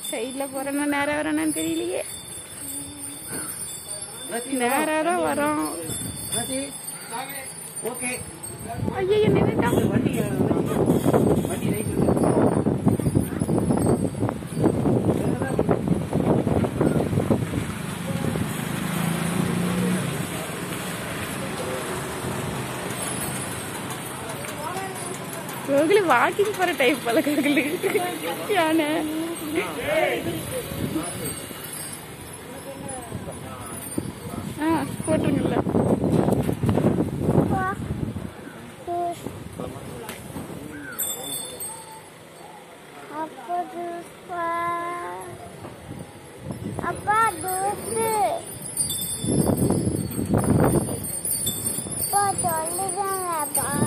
சைடில் போகிறேன்னா நேராக வரேன்னு தெரியலையே நேராக தான் வரோம் ஓகே ஐயோ நின்றுட்டான் வண்டி வண்டி ரைட் கோகுலி வாக்கிங் போகிற டைப் போல கோகுலி யானை ஆ போட்டுருங்கல்ல அப்பா தூப்பா அப்பா தூசு அப்பா சொல்லுதாங்க அப்பா